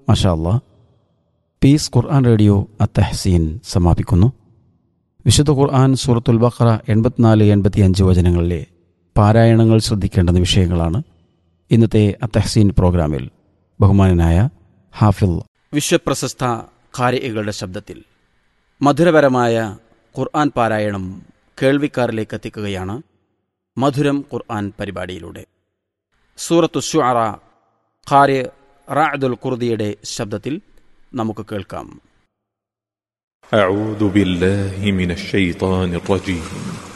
മഷാ അല്ലാ piece ഖുർആൻ radio അത്തഹസീൻ സമാപിക്കുന്നു വിശുദ്ധ ഖുർആൻ സൂറത്തുൽ ബഖറ എൺപത്തിനാല് എൺപത്തിയഞ്ച് വചനങ്ങളിലെ പാരായണങ്ങൾ ശ്രദ്ധിക്കേണ്ടുന്ന വിഷയങ്ങളാണ് ഇന്നത്തെ അത്തഹസീൻ പ്രോഗ്രാമിൽ ബഹുമാനനായ ഹാഫിൽ വിശ്വപ്രശസ്ത ഖാരികളുടെ ശബ്ദത്തിൽ മധുരപരമായ ഖുർആൻ പാരായണം കേൾവിക്കാരിലേക്ക് എത്തിക്കുകയാണ് മധുരം ഖുർആൻ പരിപാടിയിലൂടെ സൂറത്തു ഷുഅറ ഖാരി റാഅദുൽ ഖുർദിയുടെ ശബ്ദത്തിൽ നമുക്ക് കേൾക്കാം أعوذ بالله من الشيطان الرجيم